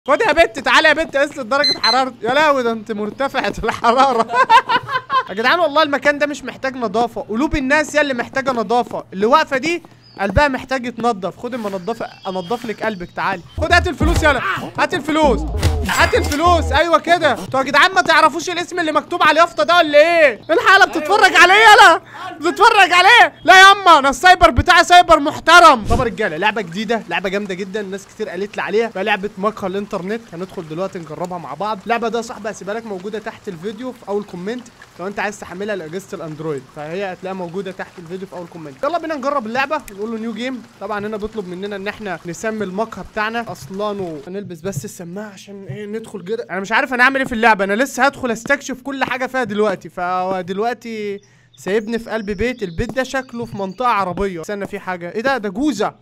خد يا بنت تعالى يا بنت قيس لي درجة حرارة يا لهوي ده انت مرتفعة الحرارة يا جدعان والله المكان ده مش محتاج نظافة قلوب الناس هي اللي محتاجة نظافة اللي واقفة دي قلبها محتاج يتنضف خد اما انضف انضف لك قلبك تعالي خد هات الفلوس يلا هات الفلوس هات الفلوس ايوه كده انتوا يا جدعان ما تعرفوش الاسم اللي مكتوب على اليافطه ده ولا ايه ايه الحاله بتتفرج عليه يلا بتتفرج عليه لا ياما انا السايبر بتاعي سايبر محترم طب رجاله لعبه جديده لعبه جامده جدا ناس كتير قالت لي عليها بقى لعبه مقهى الانترنت هندخل دلوقتي نجربها مع بعض اللعبه ده يا صاحبي هسيبها لك موجوده تحت الفيديو في اول كومنت لو انت عايز تحملها لاجهزه الاندرويد فهي هتلاقيها موجوده تحت الفيديو في اول كومنت يلا بينا نجرب اللعبه نقول له نيو جيم طبعا هنا بيطلب مننا ان احنا نسمي المقهى بتاعنا اصلا هنلبس بس السماعه عشان ايه ندخل كده انا مش عارف انا اعمل ايه في اللعبه انا لسه هدخل استكشف كل حاجه فيها دلوقتي فهو دلوقتي سايبني في قلب بيت البيت ده شكله في منطقه عربيه استنى في حاجه ايه ده ده جوزه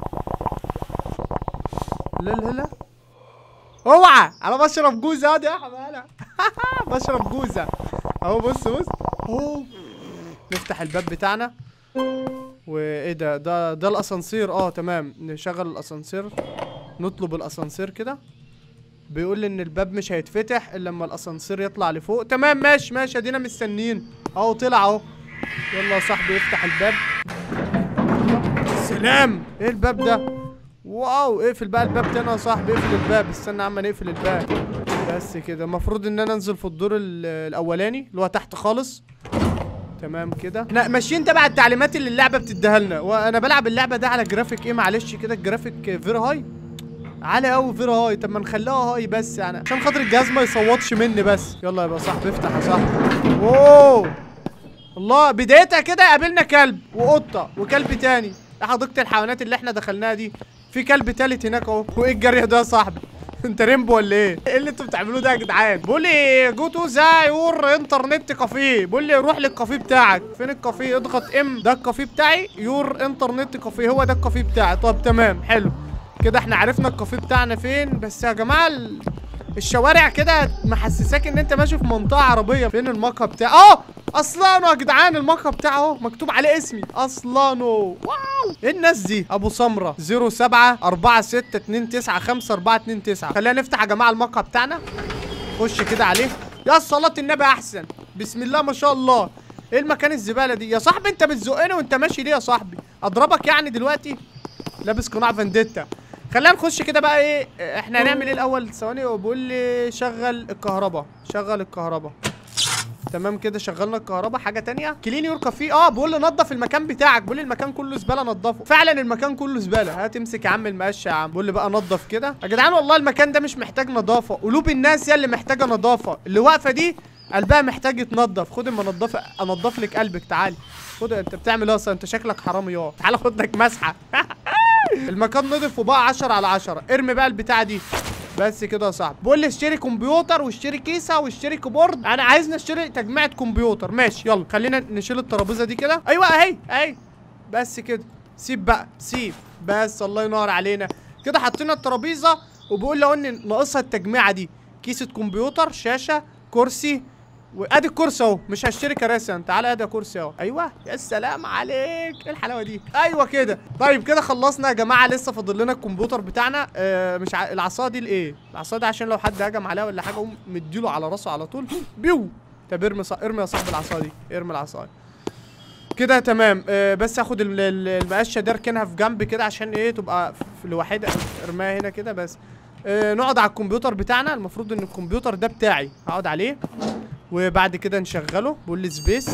لا لا لا اوعى انا بشرب جوزه ادي يا حماله بشرب جوزه اهو بص بص اهو نفتح الباب بتاعنا وايه ده ده ده الاسانسير اه تمام نشغل الاسانسير نطلب الاسانسير كده بيقول لي ان الباب مش هيتفتح الا لما الاسانسير يطلع لفوق تمام ماشي ماشي ادينا مستنيين اهو طلع اهو يلا يا صاحبي افتح الباب سلام ايه الباب ده واو اقفل بقى الباب تاني يا صاحبي اقفل الباب استنى يا عم نقفل الباب بس كده المفروض ان انا انزل في الدور ال- الاولاني اللي هو تحت خالص تمام كده احنا ماشيين تبع التعليمات اللي اللعبه بتديها لنا وانا بلعب اللعبه ده على جرافيك ايه معلش كده الجرافيك فيري هاي عالي قوي فيري هاي طب ما نخليها هاي بس يعني عشان خاطر الجهاز ما يصوتش مني بس يلا يبقى صاحبي افتح يا صاحبي اوه الله بدايتها كده قابلنا كلب وقطه وكلب تاني ده حديقه الحيوانات اللي احنا دخلناها دي في كلب تالت هناك اهو وايه الجري ده يا صاحبي انت ريمبو ولا ايه؟ ايه اللي انتوا بتعملوه ده يا جدعان؟ بيقول لي جو تو ذا يور انترنت كافيه، بيقول لي روح للكافيه بتاعك، فين الكافيه؟ اضغط ام ده الكافيه بتاعي يور انترنت كافيه هو ده الكافيه بتاعي، طب تمام حلو كده احنا عرفنا الكافيه بتاعنا فين بس يا جماعه ال... الشوارع كده محسساك ان انت ماشي في منطقه عربيه فين المقهى بتاعه اه اصلانو يا جدعان المقهى بتاعه اهو مكتوب عليه اسمي اصلانو واو ايه الناس دي ابو سمره 07 46 29 5429 خلينا نفتح يا جماعه المقهى بتاعنا خش كده عليه يا صلاة النبي احسن بسم الله ما شاء الله ايه المكان الزباله دي يا صاحبي انت بتزقني وانت ماشي ليه يا صاحبي اضربك يعني دلوقتي لابس قناع فانديتا خلينا نخش كده بقى ايه احنا هنعمل ايه الاول ثواني هو بيقول لي شغل الكهرباء شغل الكهرباء تمام كده شغلنا الكهرباء حاجه تانية كلين يور كافيه اه بيقول لي نظف المكان بتاعك بيقول لي المكان كله زباله نظفه فعلا المكان كله زباله هات امسك يا عم المقشه يا عم بيقول لي بقى نظف كده يا جدعان والله المكان ده مش محتاج نظافه قلوب الناس هي اللي محتاجه نظافه اللي واقفه دي قلبها محتاج يتنضف خد اما انضف انضف لك قلبك تعالي خد انت بتعمل ايه اصلا انت شكلك حرامي اه تعالى خد لك مسحه المكان نضف وبقى 10 على 10 ارمي بقى البتاعه دي بس كده يا صاحبي بقول لي اشتري كمبيوتر واشتري كيسه واشتري كيبورد انا عايز نشتري تجميعة كمبيوتر ماشي يلا خلينا نشيل الترابيزه دي كده ايوه اهي اهي بس كده سيب بقى سيب بس الله ينور علينا كده حطينا الترابيزه وبيقول لو ان ناقصها التجميعه دي كيسه كمبيوتر شاشه كرسي وادي الكرسي اهو مش هشتري كراسي انت تعالى ادي كرسي اهو ايوه يا سلام عليك ايه الحلاوه دي ايوه كده طيب كده خلصنا يا جماعه لسه فاضل لنا الكمبيوتر بتاعنا آه مش ع... العصا دي لايه العصا دي عشان لو حد هجم عليها ولا حاجه اقوم مديله على راسه على طول بيو طب ارمي ص... ارمي يا صاحبي العصا دي ارمي العصا كده تمام آه بس اخد ال- ال- المقشه دي اركنها في جنب كده عشان ايه تبقى في لوحدها ارميها هنا كده بس آه نقعد على الكمبيوتر بتاعنا المفروض ان الكمبيوتر ده بتاعي هقعد عليه وبعد كده نشغله بيقول لي سبيس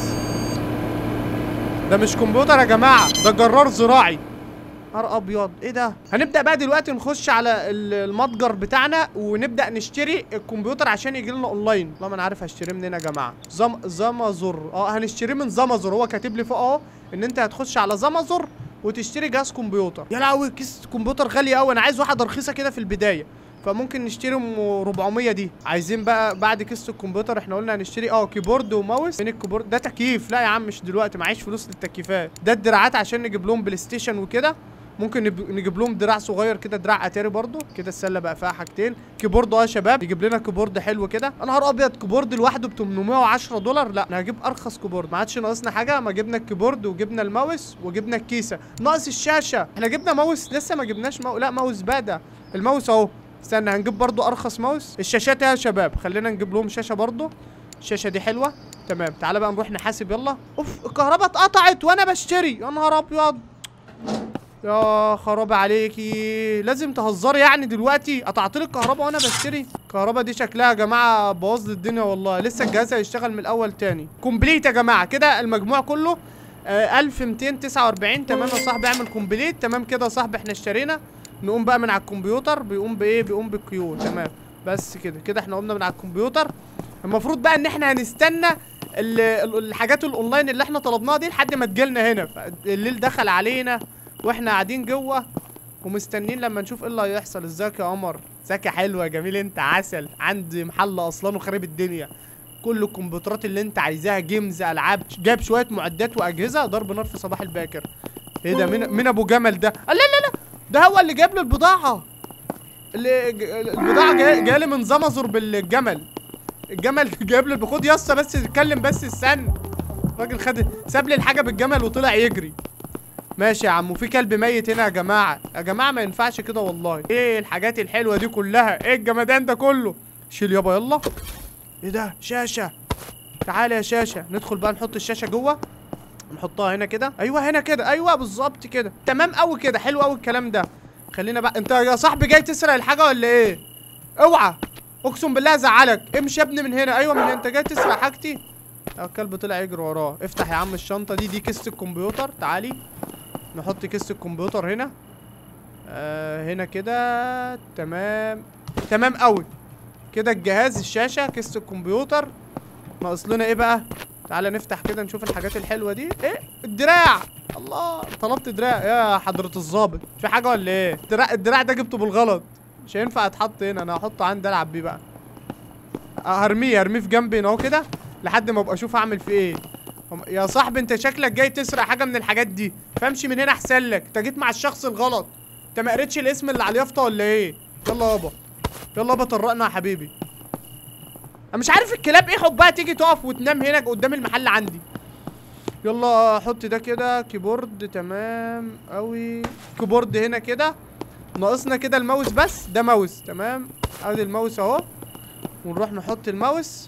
ده مش كمبيوتر يا جماعه ده جرار زراعي نهار ابيض ايه ده هنبدا بقى دلوقتي نخش على ال- المتجر بتاعنا ونبدا نشتري الكمبيوتر عشان يجي لنا اونلاين والله ما انا عارف هشتريه منين يا جماعه زم زمزر اه هنشتريه من زمزر هو كاتب لي فوق اهو ان انت هتخش على زمزر وتشتري جهاز كمبيوتر يا لهوي كيس كمبيوتر غاليه قوي انا عايز واحده رخيصه كده في البدايه فممكن نشتري ام 400 دي عايزين بقى بعد كيسه الكمبيوتر احنا قلنا هنشتري اه كيبورد وماوس فين الكيبورد ده تكييف لا يا عم مش دلوقتي معيش فلوس للتكييفات ده الدراعات عشان نجيب لهم بلاي ستيشن وكده ممكن نب- نجيب لهم دراع صغير كده دراع اتاري برضو كده السله بقى فيها حاجتين كيبورد اه يا شباب يجيب لنا كيبورد حلو كده يا نهار ابيض كيبورد لوحده ب 810 دولار لا انا هجيب ارخص كيبورد ما عادش ناقصنا حاجه ما جبنا الكيبورد وجبنا الماوس وجبنا الكيسه ناقص الشاشه احنا جبنا ماوس لسه ما جبناش ماوس لا ماوس بادا الماوس اهو استنى هنجيب برضو ارخص ماوس الشاشات يا شباب خلينا نجيب لهم شاشه برضو الشاشه دي حلوه تمام تعالى بقى نروح نحاسب يلا اوف الكهرباء اتقطعت وانا بشتري يا نهار ابيض يا خراب عليكي لازم تهزري يعني دلوقتي قطعت لي الكهرباء وانا بشتري الكهرباء دي شكلها يا جماعه بوظ لي الدنيا والله لسه الجهاز هيشتغل من الاول تاني كومبليت يا جماعه كده المجموع كله آه 1249 تمام يا صاحبي اعمل كومبليت تمام كده يا صاحبي احنا اشترينا نقوم بقى من على الكمبيوتر بيقوم بايه بيقوم بالكيو تمام بس كده كده احنا قمنا من على الكمبيوتر المفروض بقى ان احنا هنستنى ال- ال- الحاجات الاونلاين اللي احنا طلبناها دي لحد ما تجيلنا هنا الليل دخل علينا واحنا قاعدين جوه ومستنيين لما نشوف ايه اللي هيحصل ازيك يا قمر ازيك يا حلوه يا جميل انت عسل عندي محل اصلا وخارب الدنيا كل الكمبيوترات اللي انت عايزاها جيمز العاب جاب شويه معدات واجهزه ضرب نار في صباح الباكر ايه ده مين مين ابو جمل ده لا لا لا ده هو اللي جاب لي البضاعه اللي ج- البضاعه جايه جايه لي من زمزر بالجمل الجمل جايب لي خد يا اسطى بس اتكلم بس استنى الراجل خد ساب لي الحاجه بالجمل وطلع يجري ماشي يا عم وفي كلب ميت هنا يا جماعه يا جماعه ما ينفعش كده والله ايه الحاجات الحلوه دي كلها ايه الجمدان ده كله شيل يابا يلا ايه ده شاشه تعالى يا شاشه ندخل بقى نحط الشاشه جوه نحطها هنا كده ايوه هنا كده ايوه بالظبط كده تمام قوي كده حلو قوي الكلام ده خلينا بقى انت يا صاحبي جاي تسرق الحاجه ولا ايه اوعى اقسم بالله ازعلك امشي يا ابني من هنا ايوه من هنا انت جاي تسرق حاجتي اه الكلب طلع يجري وراه افتح يا عم الشنطه دي دي كيسه الكمبيوتر تعالي نحط كيسه الكمبيوتر هنا آه هنا كده تمام تمام قوي كده الجهاز الشاشه كيسه الكمبيوتر ناقص لنا ايه بقى تعالى نفتح كده نشوف الحاجات الحلوه دي ايه الدراع الله طلبت دراع يا حضره الظابط في حاجه ولا ايه الدراع الدراع ده جبته بالغلط مش هينفع يتحط هنا انا هحطه عندي العب بيه بقى آه، هرميه هرميه في جنبي هنا اهو كده لحد ما ابقى اشوف اعمل فيه ايه هم- يا صاحبي انت شكلك جاي تسرق حاجه من الحاجات دي فامشي من هنا احسن لك انت جيت مع الشخص الغلط انت ما قريتش الاسم اللي على اليافطه ولا ايه يلا يابا يلا يابا طرقنا يا حبيبي انا مش عارف الكلاب ايه حبها تيجي تقف وتنام هنا قدام المحل عندي يلا حط ده كده كيبورد تمام قوي كيبورد هنا كده ناقصنا كده الماوس بس ده ماوس تمام ادي الماوس اهو ونروح نحط الماوس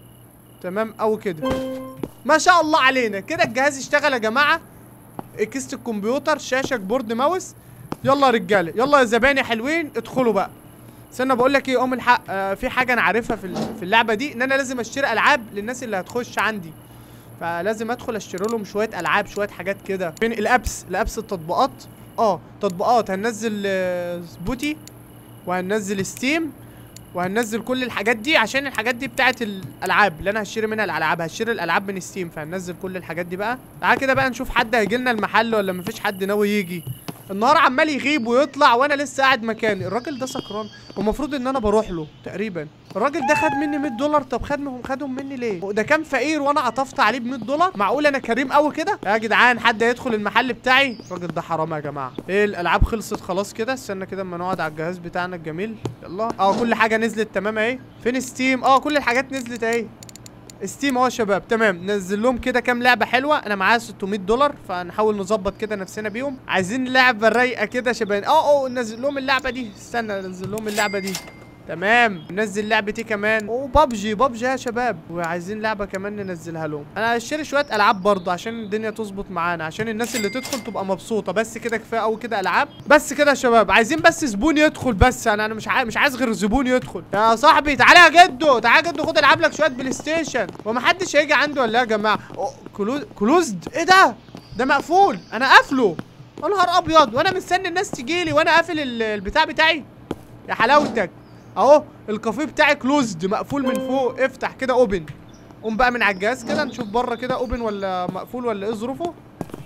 تمام قوي كده ما شاء الله علينا كده الجهاز اشتغل يا جماعه كيسه الكمبيوتر شاشه كيبورد ماوس يلا يا رجاله يلا يا زباين حلوين ادخلوا بقى استنى بقول لك ايه ام الحق آه في حاجه انا عارفها في ال- في اللعبه دي ان انا لازم اشتري العاب للناس اللي هتخش عندي فلازم ادخل اشتري لهم شويه العاب شويه حاجات كده فين الابس الابس التطبيقات اه تطبيقات هننزل آه، سبوتي وهننزل ستيم وهننزل كل الحاجات دي عشان الحاجات دي بتاعت الالعاب اللي انا هشتري منها الالعاب هشتري الالعاب من ستيم فهننزل كل الحاجات دي بقى تعال كده بقى نشوف حد هيجي لنا المحل ولا مفيش حد ناوي يجي النهار عمال يغيب ويطلع وانا لسه قاعد مكاني الراجل ده سكران والمفروض ان انا بروح له تقريبا الراجل ده خد مني 100 دولار طب خدهم خدهم مني ليه ده كان فقير وانا عطفت عليه ب 100 دولار معقول انا كريم قوي كده يا جدعان حد هيدخل المحل بتاعي الراجل ده حرام يا جماعه ايه الالعاب خلصت خلاص كده استنى كده اما نقعد على الجهاز بتاعنا الجميل يلا اه كل حاجه نزلت تمام اهي فين ستيم اه كل الحاجات نزلت اهي ستيم اهو يا شباب تمام نزل لهم كده كام لعبه حلوه انا معايا 600 دولار فنحاول نظبط كده نفسنا بيهم عايزين لعبه رايقه كده يا شباب اه اه نزل لهم اللعبه دي استنى ننزل لهم اللعبه دي تمام ننزل لعبة ايه كمان اوه بابجي بابجي يا شباب وعايزين لعبة كمان ننزلها لهم انا هشتري شوية العاب برضه عشان الدنيا تظبط معانا عشان الناس اللي تدخل تبقى مبسوطة بس كده كفاية قوي كده العاب بس كده يا شباب عايزين بس زبون يدخل بس انا انا مش عايز مش عايز غير زبون يدخل يا صاحبي تعالى يا جدو تعالى يا جدو خد العب لك شوية بلاي ستيشن ومحدش هيجي عندي ولا إيه يا جماعة أوه، كلوز كلوزد ايه ده ده مقفول انا قافله يا نهار ابيض وانا مستني الناس تجيلي وانا قافل ال- البتاع بتاعي يا حلاوتك اهو الكافيه بتاعي كلوزد مقفول من فوق افتح كده اوبن قوم بقى من على الجهاز كده نشوف بره كده اوبن ولا مقفول ولا ايه ظروفه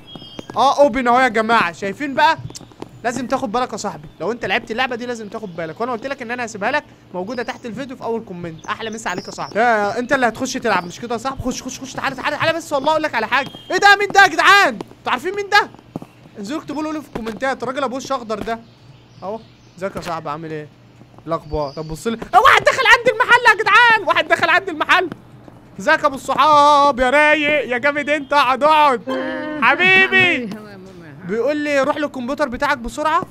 اه اوبن اهو يا جماعه شايفين بقى لازم تاخد بالك يا صاحبي لو انت لعبت اللعبه دي لازم تاخد بالك وانا قلت لك ان انا هسيبها لك موجوده تحت الفيديو في اول كومنت احلى مسا عليك يا صاحبي يا انت اللي هتخش تلعب مش كده يا صاحبي خش خش خش تعالى تعالى تعالى بس والله اقول لك على حاجه ايه ده مين ده يا جدعان انتوا عارفين مين ده انزلوا اكتبوا له في الكومنتات الراجل ابو وش اخضر ده اهو ازيك يا صاحبي عامل ايه الاخبار طب بص لي اه واحد دخل عندي المحل يا جدعان واحد دخل عندي المحل ازيك يا ابو الصحاب يا رايق يا جامد انت اقعد اقعد حبيبي بيقول لي روح للكمبيوتر بتاعك بسرعه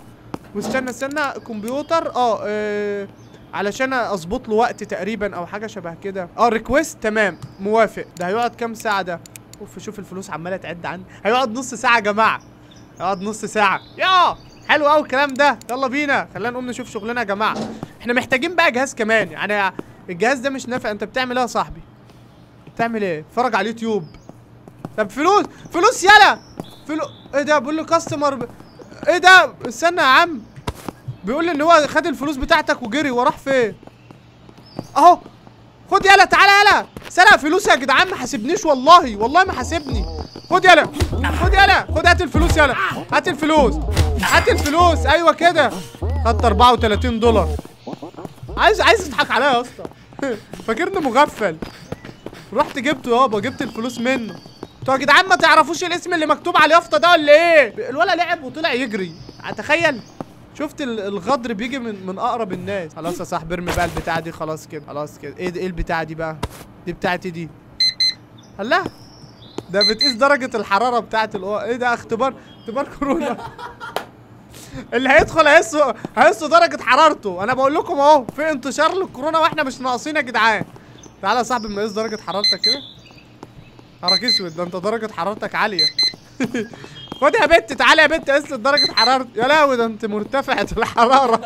واستنى استنى كمبيوتر اه, آه علشان اظبط له وقت تقريبا او حاجه شبه كده اه ريكويست تمام موافق ده هيقعد كام ساعه ده اوف شوف الفلوس عماله تعد عندي هيقعد نص ساعه يا جماعه هيقعد نص ساعه يا حلو قوي الكلام ده يلا بينا خلينا نقوم نشوف شغلنا يا جماعه احنا محتاجين بقى جهاز كمان يعني الجهاز ده مش نافع انت بتعمل ايه يا صاحبي بتعمل ايه اتفرج على اليوتيوب طب فلوس فلوس يلا فلو ايه ده بيقول لي كاستمر ب... ايه ده استنى يا عم بيقول لي ان هو خد الفلوس بتاعتك وجري وراح فين اهو خد يلا تعالى يلا سرق فلوس يا جدعان ما حاسبنيش والله والله ما حاسبني خد يلا خد يلا خد هات الفلوس يلا هات الفلوس هات الفلوس ايوه كده خدت 34 دولار عايز عايز تضحك عليا يا اسطى فاكرني مغفل رحت جبته يابا جبت الفلوس منه انتوا يا جدعان ما تعرفوش الاسم اللي مكتوب على اليافطه ده ولا ايه الولا لعب وطلع يجري تخيل شفت الغدر بيجي من من اقرب الناس خلاص يا صاحبي ارمي بقى البتاعه دي خلاص كده خلاص كده ايه ده ايه البتاعه دي بقى دي بتاعتي دي الله ده بتقيس درجه الحراره بتاعت الأو... ايه ده اختبار اختبار كورونا اللي هيدخل هيقيس هيقيس درجه حرارته انا بقول لكم اهو في انتشار للكورونا واحنا مش ناقصين يا جدعان تعالى يا صاحبي ما درجه حرارتك كده حرك اسود ده انت درجه حرارتك عاليه خد يا بنت تعالى يا بنت قيس درجه حرارتك يا لهوي ده انت مرتفعه الحراره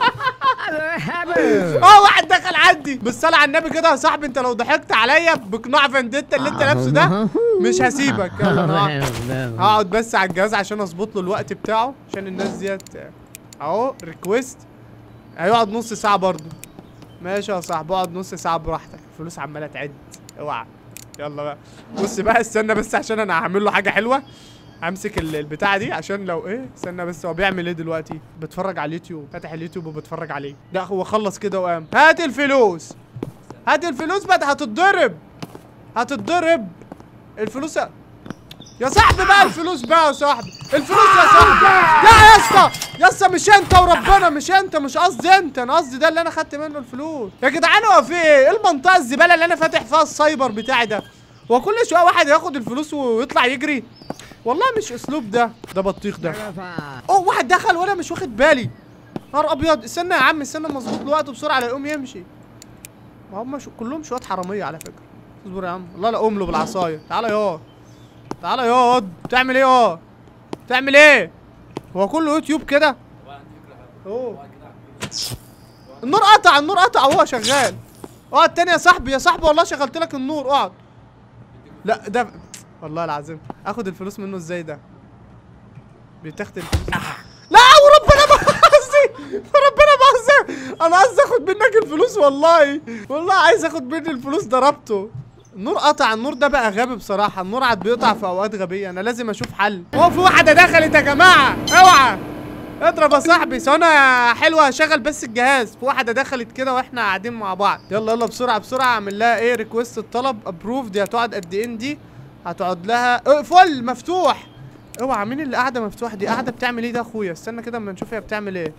اه واحد دخل عندي بالصلاه على النبي كده يا صاحبي انت لو ضحكت عليا بقناع فنديتا اللي انت لابسه ده مش هسيبك يلا انا هقعد بس على الجهاز عشان اظبط له الوقت بتاعه عشان الناس ديت اهو ريكويست هيقعد نص ساعه برضه ماشي يا صاحبي اقعد نص ساعه براحتك الفلوس عماله تعد اوعى يلا بقى بص بقى استنى بس عشان انا هعمل له حاجه حلوه همسك البتاعه دي عشان لو ايه استنى بس هو بيعمل ايه دلوقتي بتفرج على اليوتيوب فاتح اليوتيوب وبتفرج عليه لا هو خلص كده وقام هات الفلوس هات الفلوس بقى هتتضرب هتتضرب الفلوس يا صاحبي بقى الفلوس بقى يا صاحبي الفلوس يا صاحبي لا يا اسطى يا اسطى مش انت وربنا مش انت مش قصدي انت انا قصدي ده اللي انا خدت منه الفلوس يا جدعان هو في ايه ايه المنطقه الزباله اللي انا فاتح فيها السايبر بتاعي ده هو كل شويه واحد ياخد الفلوس ويطلع يجري والله مش اسلوب ده ده بطيخ ده اوه واحد دخل وانا مش واخد بالي نهار ابيض استنى يا عم استنى مظبوط له وقته بسرعه لا يقوم يمشي ما هم شو كلهم شويه حراميه على فكره اصبر يا عم والله لا اقوم له بالعصايه تعالى يا تعالى يا بتعمل ايه يا بتعمل ايه هو كله يوتيوب كده اوه النور قطع النور قطع وهو شغال اقعد تاني يا صاحبي يا صاحبي والله شغلت لك النور اقعد لا ده والله العظيم اخد الفلوس منه ازاي ده بتاخد الفلوس لا وربنا ما قصدي وربنا ما قصدي انا قصدي اخد منك الفلوس والله والله عايز اخد مني الفلوس ضربته النور قطع النور ده بقى غبي بصراحه النور عاد بيقطع في اوقات غبيه انا لازم اشوف حل هو في واحده دخلت يا جماعه اوعى اضرب يا صاحبي ثواني حلوه شغل بس الجهاز في واحده دخلت كده واحنا قاعدين مع بعض يلا يلا بسرعه بسرعه اعمل لها ايه ريكويست الطلب ابروف دي هتقعد قد ايه دي هتقعد لها اقفل مفتوح اوعى مين اللي قاعده مفتوح دي قاعده بتعمل ايه ده اخويا استنى كده اما نشوف هي بتعمل ايه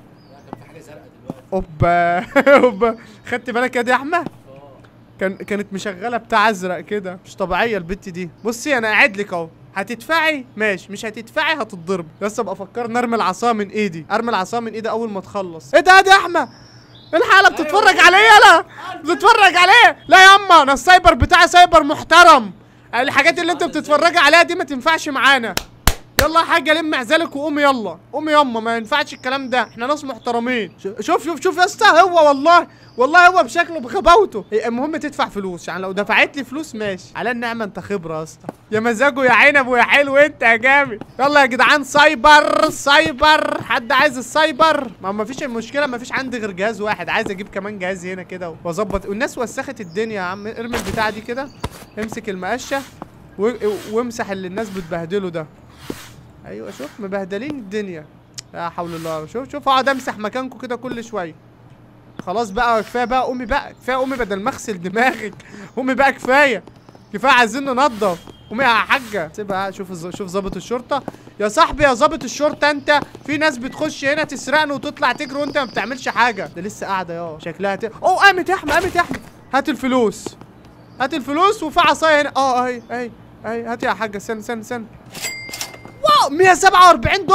اوبا اوبا خدت بالك يا دي يا احمد كان كانت مشغله بتاع ازرق كده مش طبيعيه البت دي بصي انا قاعد لك اهو هتدفعي ماشي مش هتدفعي هتتضرب بس ابقى افكر ارمي العصا من ايدي ارمي العصا من ايدي اول ما تخلص ايه ده يا احمد الحاله بتتفرج عليه يلا بتتفرج عليه لا ياما انا السايبر بتاعي سايبر محترم الحاجات اللي انت بتتفرجي عليها دي ما تنفعش معانا يلا يا حاجه لم عزالك وقومي يلا قومي ياما ما ينفعش الكلام ده احنا ناس محترمين شوف شوف شوف يا اسطى هو والله والله هو بشكله بغباوته المهم تدفع فلوس يعني لو دفعت لي فلوس ماشي على النعمه انت خبره يا اسطى يا مزاجه يا عنب ويا حلو انت يا جامد يلا يا جدعان سايبر سايبر حد عايز السايبر ما ما فيش المشكله ما فيش عندي غير جهاز واحد عايز اجيب كمان جهاز هنا كده واظبط والناس وسخت الدنيا يا عم ارمي البتاعه دي كده امسك المقشه وامسح اللي الناس بتبهدله ده ايوه شوف مبهدلين الدنيا لا حول الله شوف شوف اقعد امسح مكانكم كده كل شويه خلاص بقى كفايه بقى قومي بقى كفايه قومي بدل ما اغسل دماغك قومي بقى كفايه كفايه عايزين ننضف قومي يا حاجه سيبها شوف شوف ظابط الشرطه يا صاحبي يا ظابط الشرطه انت في ناس بتخش هنا تسرقني وتطلع تجري وانت ما بتعملش حاجه ده لسه قاعده يا شكلها ت... اوه قامت يا احمد قامت يا احمد هات الفلوس هات الفلوس وفي عصايه هنا اه اهي اهي اهي هات يا حاجه استنى استنى استنى واو 147 دولار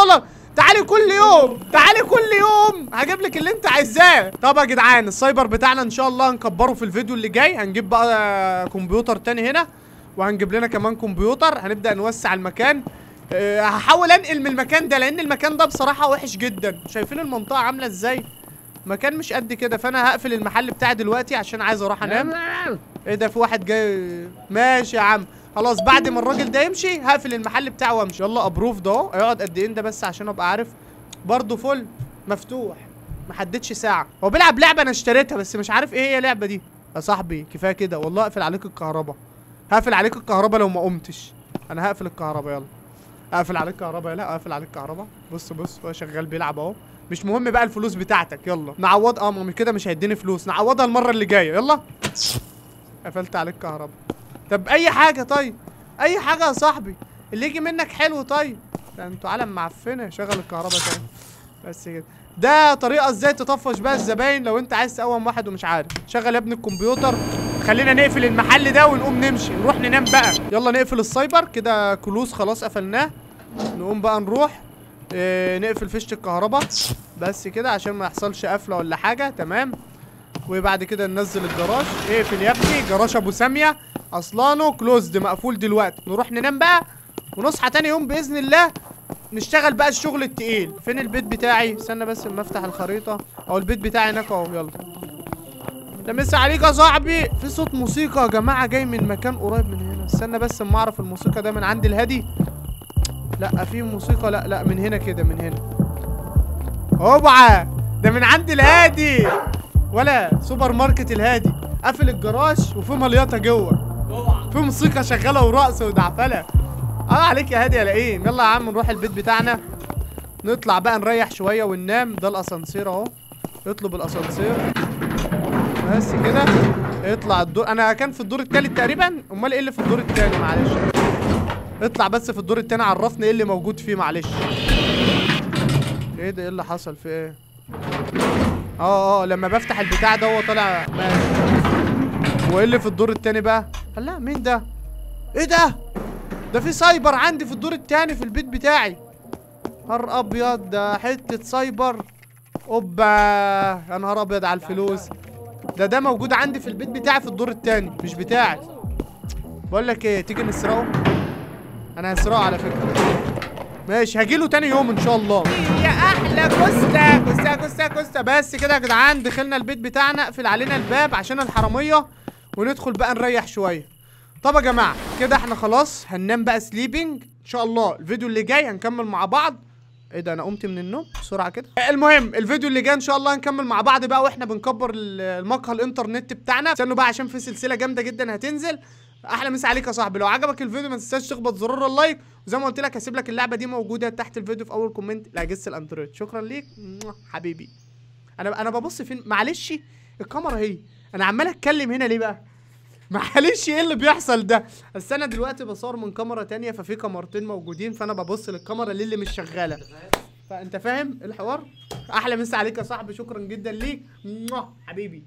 تعالي كل يوم تعالي كل يوم هجيب لك اللي انت عايزاه طب يا جدعان السايبر بتاعنا ان شاء الله هنكبره في الفيديو اللي جاي هنجيب بقى كمبيوتر تاني هنا وهنجيب لنا كمان كمبيوتر هنبدا نوسع المكان أه هحاول انقل من المكان ده لان المكان ده بصراحه وحش جدا شايفين المنطقه عامله ازاي مكان مش قد كده فانا هقفل المحل بتاعي دلوقتي عشان عايز اروح انام ايه ده في واحد جاي ماشي يا عم خلاص بعد ما الراجل ده يمشي هقفل المحل بتاعه وامشي يلا ابروف ده اهو هيقعد قد ايه ده بس عشان ابقى عارف برضه فل مفتوح ما حددش ساعه هو بيلعب لعبه انا اشتريتها بس مش عارف ايه هي اللعبه دي يا صاحبي كفايه كده والله اقفل عليك الكهرباء هقفل عليك الكهرباء لو ما قمتش انا هقفل الكهرباء يلا اقفل عليك الكهرباء لا اقفل عليك الكهرباء بص بص هو شغال بيلعب اهو مش مهم بقى الفلوس بتاعتك يلا نعوض اه ما كده مش هيديني فلوس نعوضها المره اللي جايه يلا قفلت عليك الكهرباء طب اي حاجه طيب اي حاجه يا صاحبي اللي يجي منك حلو طيب ده انتوا عالم معفنه شغل الكهرباء تاني بس كده ده طريقه ازاي تطفش بقى الزباين لو انت عايز تقوم واحد ومش عارف شغل يا ابني الكمبيوتر خلينا نقفل المحل ده ونقوم نمشي نروح ننام بقى يلا نقفل السايبر كده كلوز خلاص قفلناه نقوم بقى نروح اه نقفل فيشه الكهرباء بس كده عشان ما يحصلش قفله ولا حاجه تمام وبعد كده ننزل الجراج اقفل يا ابني جراج ابو ساميه اصلانه كلوزد مقفول دلوقتي نروح ننام بقى ونصحى تاني يوم باذن الله نشتغل بقى الشغل التقيل فين البيت بتاعي استنى بس اما افتح الخريطه او البيت بتاعي هناك اهو يلا ده مسا عليك يا صاحبي في صوت موسيقى يا جماعه جاي من مكان قريب من هنا استنى بس اما اعرف الموسيقى ده من عند الهادي لا في موسيقى لا لا من هنا كده من هنا اوبعا ده من عند الهادي ولا سوبر ماركت الهادي قافل الجراج وفي مليطه جوه في موسيقى شغاله ورقص ودعفله اه عليك يا هادي يا لئيم يلا يا عم نروح البيت بتاعنا نطلع بقى نريح شويه وننام ده الاسانسير اهو اطلب الاسانسير بس كده اطلع الدور انا كان في الدور التالت تقريبا امال ايه اللي في الدور التاني معلش اطلع بس في الدور التاني عرفني ايه اللي موجود فيه معلش ايه ده ايه اللي حصل في ايه اه اه لما بفتح البتاع ده هو طالع ماشي وايه اللي في الدور التاني بقى لا مين ده ايه ده ده في سايبر عندي في الدور التاني في البيت بتاعي نهار ابيض ده حته سايبر اوبا يا نهار ابيض على الفلوس ده ده موجود عندي في البيت بتاعي في الدور التاني مش بتاعي بقول لك ايه تيجي نسرقه انا هسرقه على فكره ماشي هجيله تاني يوم ان شاء الله يا احلى كوستا كوستا كوستا كوستا بس كده يا جدعان دخلنا البيت بتاعنا اقفل علينا الباب عشان الحراميه وندخل بقى نريح شويه طب يا جماعه كده احنا خلاص هننام بقى سليبنج ان شاء الله الفيديو اللي جاي هنكمل مع بعض ايه ده انا قمت من النوم بسرعه كده المهم الفيديو اللي جاي ان شاء الله هنكمل مع بعض بقى واحنا بنكبر المقهى الانترنت بتاعنا استنوا بقى عشان في سلسله جامده جدا هتنزل احلى مسا عليك يا صاحبي لو عجبك الفيديو ما تنساش تخبط زرار اللايك وزي ما قلت لك هسيب لك اللعبه دي موجوده تحت الفيديو في اول كومنت لاجهزه الاندرويد شكرا ليك حبيبي انا انا ببص فين معلش الكاميرا اهي انا عمال اتكلم هنا ليه بقى معلش ايه اللي بيحصل ده بس انا دلوقتي بصور من كاميرا تانية ففي كاميرتين موجودين فانا ببص للكاميرا اللي, اللي مش شغاله فانت فاهم الحوار احلى مسا عليك يا صاحبي شكرا جدا ليك حبيبي